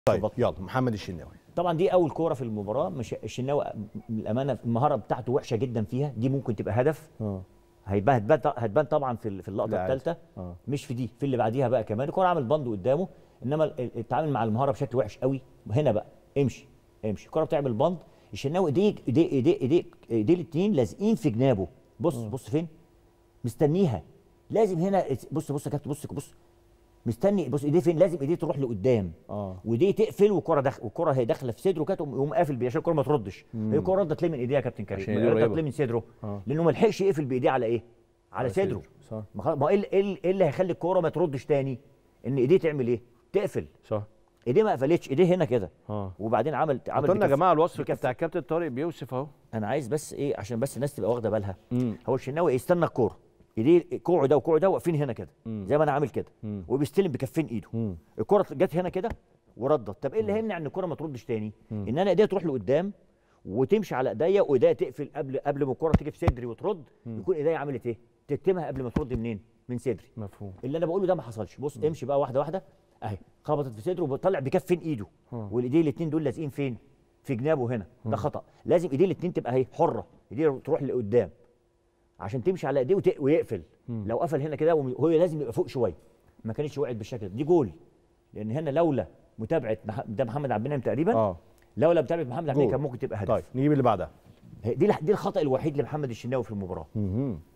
طيب يلا محمد الشناوي طبعا دي اول كوره في المباراه مش الشناوي الامانه المهاره بتاعته وحشه جدا فيها دي ممكن تبقى هدف اه هيبان هتبان هتبان طبعا في ال- في اللقطه لا عادي. الثالثه اه مش في دي في اللي بعديها بقى كمان الكوره عامل بند قدامه انما ال- التعامل مع المهاره بشكل وحش قوي هنا بقى امشي امشي الكوره بتعمل بند الشناوي ايديه ايديه ايديه ايديه ايديه الاثنين لازقين في جنابه بص بص فين مستنيها لازم هنا بص بص يا كابتن بص بص مستني بص ايديه فين لازم ايديه تروح لقدام اه وايديه تقفل والكره داخل والكره هي داخله في صدره كده يقوم يقوم قافل بيه عشان الكره ما تردش هي الكره ردت ليه من ايديه يا كابتن كريم عشان ايديه ردت قريبة. ليه من صدره اه لانه ما لحقش يقفل بايديه على ايه على صدره. صدره صح ما خلاص- ما هو ايه اللي- ايه اللي- إيه اللي هيخلي الكوره ما تردش تاني ان ايديه تعمل ايه تقفل صح ايديه ما قفلتش ايديه هنا كده اه وبعدين عمل عمل قلنا يا بكف- جماعه الوصف بكف- بتاع كابتن طارق بيوصف اهو انا عايز بس ايه عشان بس الناس تبقى واخده بالها امم هو الشناوي يستنى الكوره ايديه كوعه ده وكوعه ده واقفين هنا كده مم. زي ما انا عامل كده مم. وبيستلم بكفين ايده مم. الكره جت هنا كده وردت طب ايه اللي هيمنع ان الكره ما تردش تاني ان انا ايديا تروح لقدام وتمشي على ايديا وايديا تقفل قبل قبل ما الكره تيجي في صدري وترد يكون ايديا عملت ايه تكتمها قبل ما ترد منين من صدري مفهوم اللي انا بقوله ده ما حصلش بص امشي بقى واحده واحده اهي خبطت في صدره وبطلع بكفين ايده آه. والايدين الاثنين دول لازقين فين في جنابه هنا ده خطا لازم ايديه الاثنين تبقى اهي حره ايديه تروح لقدام عشان تمشي على ايديه وت- ويقفل لو قفل هنا كده وهو لازم يبقى فوق شويه ما كانتش وقعت بالشكل ده دي جول لان هنا لولا متابعه مح- ده محمد عبد المنعم تقريبا اه لولا متابعه محمد عبد المنعم جول. كان ممكن تبقى هدف طيب نجيب اللي بعدها هي- دي الح- دي الخطا الوحيد لمحمد الشناوي في المباراه مهم.